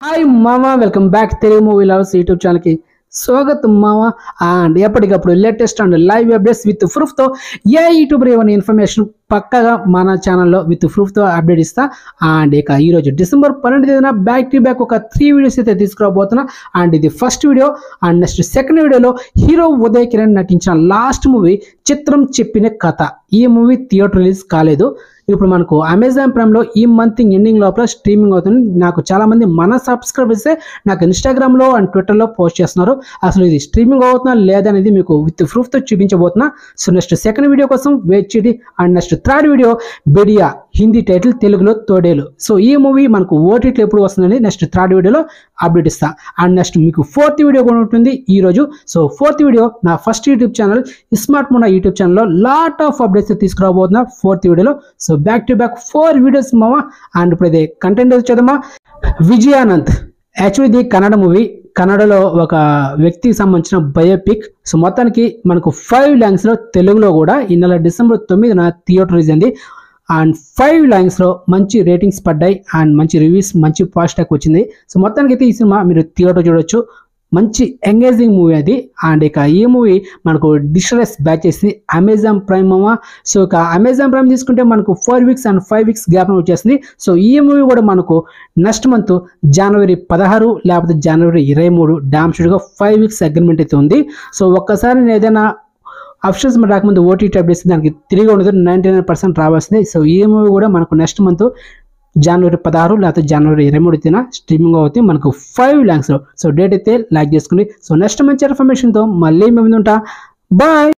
hi మామ welcome back Telugu movie loves YouTube ఛానల్కి స్వాగతం మామ అండ్ ఎప్పటికప్పుడు latest and live updates with ప్రూఫ్తో ఏ యూట్యూబర్ ఏమైనా ఇన్ఫర్మేషన్ పక్కగా మన ఛానల్లో విత్ ప్రూఫ్తో అప్డేట్ ఇస్తా అండ్ ఇక ఈరోజు డిసెంబర్ పన్నెండు తేదీన బ్యాక్ టు బ్యాక్ ఒక త్రీ వీడియోస్ అయితే తీసుకురాబోతున్నా అండ్ ఇది first video and next second వీడియోలో హీరో ఉదయ్ కిరణ్ నటించిన లాస్ట్ మూవీ చిత్రం చెప్పిన కథ ఈ మూవీ థియేటర్ రిలీజ్ కాలేదు ఇప్పుడు మనకు అమెజాన్ ప్రైమ్లో ఈ మంత్ ఎండింగ్ లోపల స్ట్రీమింగ్ అవుతుంది నాకు చాలా మంది మన సబ్స్క్రైబర్సే నాకు ఇన్స్టాగ్రామ్లో అండ్ ట్విట్టర్లో పోస్ట్ చేస్తున్నారు అసలు ఇది స్ట్రీమింగ్ అవుతుందా లేదనేది మీకు విత్ ప్రూఫ్తో చూపించబోతున్నా సో నెక్స్ట్ సెకండ్ వీడియో కోసం వెయిట్ చేయండి and next third video Bhediya Hindi title తెలుగులో తోడేలు సో ఈ మూవీ మనకు ఓటీటీ ఎప్పుడు వస్తుందని నెక్స్ట్ థర్డ్ వీడియోలో అప్డేట్ ఇస్తా అండ్ నెక్స్ట్ మీకు ఫోర్త్ వీడియో కూడా ఉంటుంది ఈ రోజు సో ఫోర్త్ వీడియో నా first YouTube channel smart Mona YouTube ఛానల్లో లాట్ ఆఫ్ అప్డేట్స్ తీసుకురాబోతున్నా ఫోర్త్ వీడియోలో so back to back four videos మామా అండ్ ఇప్పుడు ఇది కంటెంట్ వచ్చేదమ్మా విజయానంద్ యాక్చువల్లీ ఇది కన్నడ మూవీ కన్నడలో ఒక వ్యక్తికి సంబంధించిన బయోపిక్ సో మొత్తానికి మనకు ఫైవ్ లాంగ్స్లో తెలుగులో కూడా ఈ నెల డిసెంబర్ తొమ్మిదిన థియేటర్ రిలీజ్ అయింది అండ్ ఫైవ్ లాంగ్స్లో మంచి రేటింగ్స్ పడ్డాయి అండ్ మంచి రివ్యూస్ మంచి పాజిటివ్ వచ్చింది సో మొత్తానికి అయితే ఈ సినిమా మీరు థియేటర్ చూడొచ్చు మంచి ఎంగేజింగ్ మూవీ అది అండ్ ఇక ఈ మూవీ మనకు డిస్ట్రెస్ బ్యాచ్ చేసింది అమెజాన్ ప్రైమ్ అమ్మా సో ఇక అమెజాన్ ప్రైమ్ తీసుకుంటే మనకు four weeks and five weeks gap వచ్చేసింది సో ఈ మూవీ కూడా మనకు నెక్స్ట్ మంత్ జనవరి పదహారు లేకపోతే జనవరి ఇరవై మూడు డామ్ షూడ్గా ఫైవ్ వీక్స్ అగ్రిమెంట్ అయితే ఉంది సో ఒక్కసారి నేను ఏదైనా ఆప్షన్స్ మన రాకముందు ఓటీటీ అప్డేట్స్ దానికి తిరిగి ఉండదు నైంటీ నైన్ పర్సెంట్ రావాల్సింది సో ఈ మూవీ కూడా మనకు నెక్స్ట్ మంత్ జనవరి పదహారు లేకపోతే జనవరి ఇరవై మూడు తేదీన స్ట్రీమింగ్ అవుతుంది మనకు ఫైవ్ ల్యాంక్స్లో సో డేట్ అయితే లైక్ చేసుకుని సో నెక్స్ట్ మంచి ఇన్ఫర్మేషన్తో మళ్ళీ మేము ఉంటా బాయ్